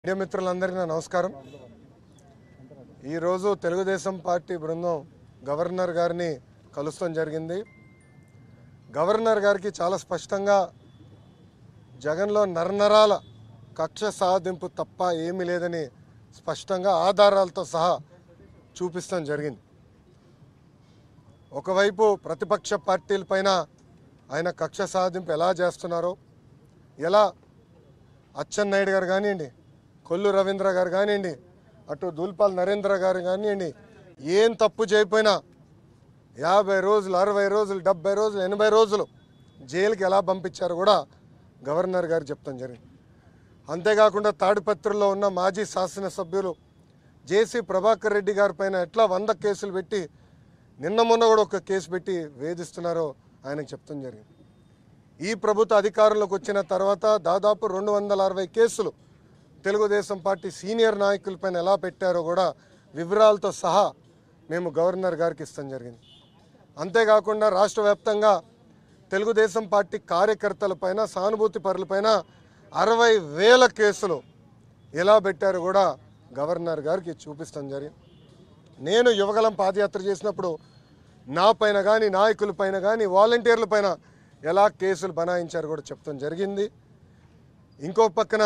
media మిత్రులందరికీ నా నమస్కారం ఈరోజు తెలుగుదేశం పార్టీ బృందం గవర్నర్ గారిని కలుస్తాం జరిగింది గవర్నర్ గారికి చాలా స్పష్టంగా జగన్లో నరనరాల కక్ష సాధింపు తప్ప ఏమీ లేదని స్పష్టంగా ఆధారాలతో సహా చూపిస్తాం జరిగింది ఒకవైపు ప్రతిపక్ష పార్టీలపైన ఆయన కక్ష సాధింపు ఎలా చేస్తున్నారో ఎలా అచ్చెన్నాయుడు గారు కానివ్వండి కొల్లు రవీంద్ర గారు కానివ్వండి అటు దూల్పాల్ నరేంద్ర గారు కానివ్వండి ఏం తప్పు చేయకపోయినా యాభై రోజులు అరవై రోజులు డెబ్బై రోజులు ఎనభై రోజులు జైలుకి ఎలా పంపించారో కూడా గవర్నర్ గారు చెప్తాం జరిగింది అంతేకాకుండా తాడిపత్రిలో ఉన్న మాజీ శాసనసభ్యులు జేసీ ప్రభాకర్ రెడ్డి గారి పైన ఎట్లా వంద కేసులు పెట్టి నిన్న మొన్న కూడా ఒక కేసు పెట్టి వేధిస్తున్నారో ఆయనకు చెప్తాం జరిగింది ఈ ప్రభుత్వ అధికారంలోకి వచ్చిన తర్వాత దాదాపు రెండు వందల అరవై కేసులు తెలుగుదేశం పార్టీ సీనియర్ నాయకులపైన ఎలా పెట్టారో కూడా వివరాలతో సహా మేము గవర్నర్ గారికి ఇస్తాం జరిగింది అంతేకాకుండా రాష్ట్ర వ్యాప్తంగా తెలుగుదేశం పార్టీ కార్యకర్తలపైన సానుభూతి పరులపైన అరవై వేల కేసులు ఎలా పెట్టారో కూడా గవర్నర్ గారికి చూపిస్తాం జరిగింది నేను యువగలం పాదయాత్ర చేసినప్పుడు నా పైన కానీ నాయకుల పైన కానీ వాలంటీర్ల పైన ఎలా కేసులు బనాయించారు కూడా చెప్తాం జరిగింది ఇంకో పక్కన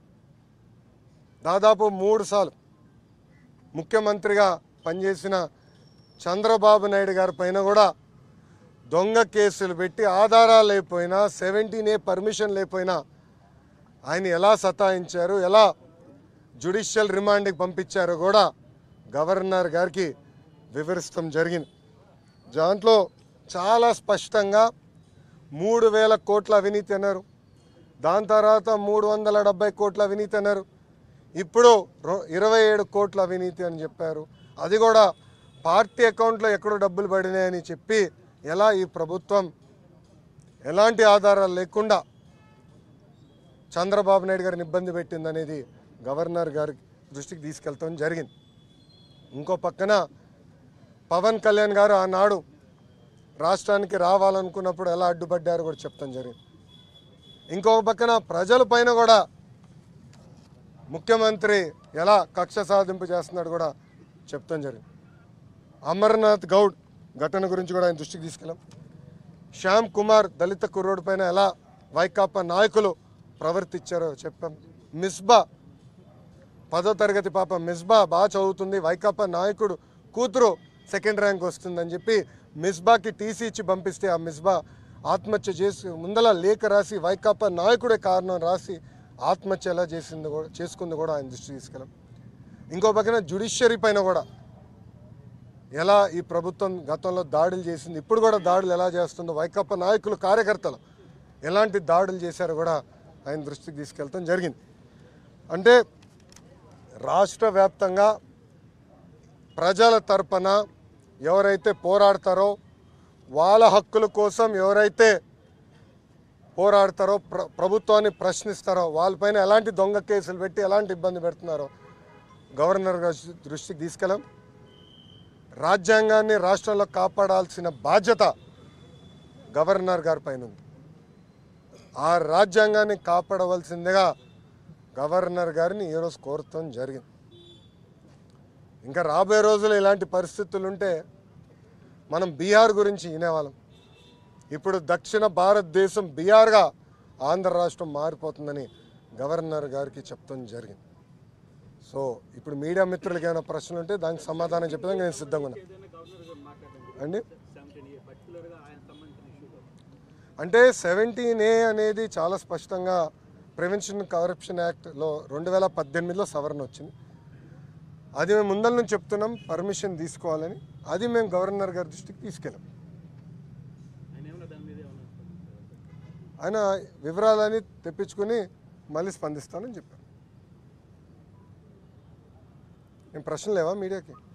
దాదాపు మూడు సార్లు ముఖ్యమంత్రిగా పనిచేసిన చంద్రబాబు నాయుడు గారి పైన కూడా దొంగ కేసులు పెట్టి ఆధారాలు లేకపోయినా సెవెంటీన్ ఏ పర్మిషన్ లేకపోయినా ఆయన ఎలా సతాయించారు ఎలా జ్యుడిషియల్ రిమాండ్కి పంపించారో కూడా గవర్నర్ గారికి వివరిస్తాం జరిగింది దాంట్లో చాలా స్పష్టంగా మూడు వేల కోట్ల అవినీతి అన్నారు దాని తర్వాత మూడు వందల డెబ్బై కోట్ల అవినీతి అన్నారు ఇప్పుడు రొ- ఇరవై ఏడు కోట్ల అవినీతి అని చెప్పారు అది కూడా పార్టీ అకౌంట్లో ఎక్కడో డబ్బులు పడినాయని చెప్పి ఎలా ఈ ప్రభుత్వం ఎలాంటి ఆధారాలు లేకుండా చంద్రబాబు నాయుడు గారిని ఇబ్బంది పెట్టిందనేది గవర్నర్ గారి దృష్టికి తీసుకెళ్తాం జరిగింది ఇంకో పక్కన పవన్ కళ్యాణ్ గారు ఆనాడు రాష్ట్రానికి రావాలనుకున్నప్పుడు ఎలా అడ్డుపడ్డారో కూడా చెప్తాం జరిగింది ఇంకొక పక్కన ప్రజల పైన కూడా ముఖ్యమంత్రి ఎలా కక్ష సాధింపు చేస్తున్నాడు కూడా చెప్తాం జరిగింది అమర్నాథ్ గౌడ్ ఘటన గురించి కూడా ఆయన దృష్టికి తీసుకెళ్ళాం శ్యామ్ కుమార్ దళిత కుర్రోడు పైన ఎలా వైకాపా నాయకులు ప్రవర్తించారో చెప్పాం మిస్బా పదో తరగతి పాప మిస్బా బాగా చదువుతుంది వైకాపా నాయకుడు కూతురు సెకండ్ ర్యాంక్ వస్తుందని చెప్పి మిస్బాకి టీసీ ఇచ్చి పంపిస్తే ఆ మిస్బా ఆత్మహత్య చేసి ముందల లేఖ రాసి వైకాపా నాయకుడే కారణం రాసి ఆత్మహత్య ఎలా చేసింది కూడా చేసుకుంది కూడా ఆయన దృష్టి తీసుకెళ్ళాం ఇంకో పక్కన జుడిషియరీ పైన కూడా ఎలా ఈ ప్రభుత్వం గతంలో దాడులు చేసింది ఇప్పుడు కూడా దాడులు ఎలా చేస్తుందో వైకాపా నాయకులు కార్యకర్తలు ఎలాంటి దాడులు చేశారో కూడా ఆయన దృష్టికి తీసుకెళ్తాం జరిగింది అంటే రాష్ట్ర వ్యాప్తంగా ప్రజల తరపున ఎవరైతే పోరాడతారో వాళ్ళ హక్కుల కోసం ఎవరైతే పోరాడతారో ప్ర ప్రభుత్వాన్ని ప్రశ్నిస్తారో వాళ్ళపైన ఎలాంటి దొంగ కేసులు పెట్టి ఎలాంటి ఇబ్బంది పెడుతున్నారో గవర్నర్ గారి దృష్టికి తీసుకెళ్ళాం రాజ్యాంగాన్ని రాష్ట్రంలో కాపాడాల్సిన బాధ్యత గవర్నర్ గారి పైన ఉంది ఆ రాజ్యాంగాన్ని కాపాడవలసిందిగా గవర్నర్ గారిని ఈరోజు కోరటం జరిగింది ఇంకా రాబోయే రోజులు ఇలాంటి పరిస్థితులు ఉంటే మనం బీహార్ గురించి వినేవాళ్ళం ఇప్పుడు దక్షిణ భారతదేశం బీహార్గా ఆంధ్ర రాష్ట్రం మారిపోతుందని గవర్నర్ గారికి చెప్తాం జరిగింది సో ఇప్పుడు మీడియా మిత్రులకి ఏమైనా ప్రశ్నలు ఉంటే దానికి సమాధానం చెప్పేదానికి నేను సిద్ధంగా ఉన్నా అండి అంటే సెవెంటీన్ ఏ అనేది చాలా స్పష్టంగా ప్రివెన్షన్ కరప్షన్ యాక్ట్లో రెండు వేల పద్దెనిమిదిలో సవరణ వచ్చింది అది మేము ముందల నుంచి చెప్తున్నాం పర్మిషన్ తీసుకోవాలని అది మేము గవర్నర్ గారి దృష్టికి తీసుకెళ్ళాం ఆయన వివరాలని తెప్పించుకుని మళ్ళీ స్పందిస్తానని చెప్పాను ఏం ప్రశ్నలు లేవా మీడియాకి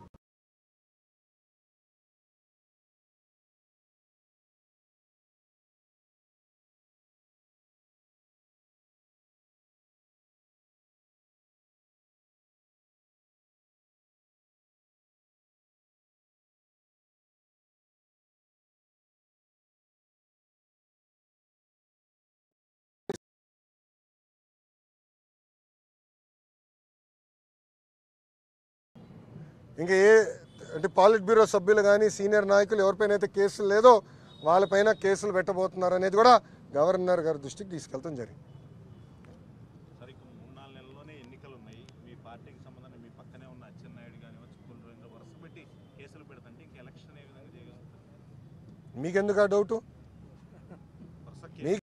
ఇంకా ఏ అంటే పాలిట్ బ్యూరో సభ్యులు కానీ సీనియర్ నాయకులు ఎవరిపైన అయితే కేసులు లేదో వాళ్ళపైన కేసులు పెట్టబోతున్నారు అనేది కూడా గవర్నర్ గారి దృష్టికి తీసుకెళ్తాం జరిగింది సరే ఇక మూడు నాలుగు నెలల్లోనే ఎన్నికలు ఉన్నాయి మీ పార్టీకి సంబంధించిన మీ పక్కనే ఉన్న అచ్చెన్నాయుడు కానివచ్చు కులరేంద్ర వరుస పెట్టి కేసులు పెడతంటే ఇంక ఎలక్షన్ ఏ విధంగా చేయగలుగుతారు మీకెందుకు ఆ డౌటు